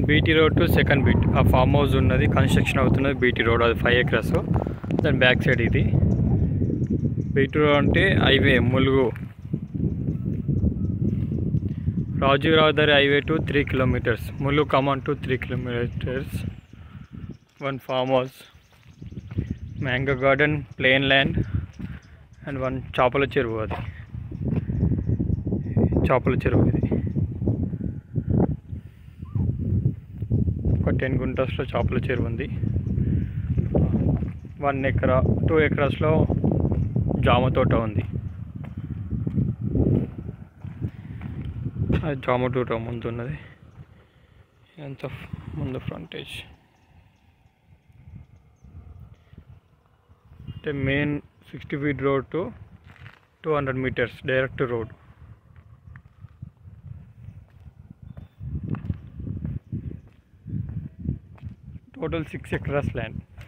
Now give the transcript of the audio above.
BT road to second బీట్ ఆ farm house ఉన్నది కన్స్ట్రక్షన్ అవుతున్నది బీటీ రోడ్ అది ఫైవ్ ఎకర్స్ దాని బ్యాక్ సైడ్ ఇది బీటీ రోడ్ అంటే హైవే ములుగు రాజీవ్ రహదారి highway two three kilometres Mulugu కమాన్ two three kilometres one farm house mango garden plain land and one చేపల చెరువు అది చేపల చెరువు ఇది ఒక టెన్ గుంటస్లో చేపల చెరువు ఉంది వన్ ఎకరా టూ ఎకరాస్లో జామ తోట ఉంది అది జామ తోట ముందు ఉన్నది ఎంత ముందు ఫ్రంటేజ్ అంటే main sixty feet road to two hundred metres direct road total six acres land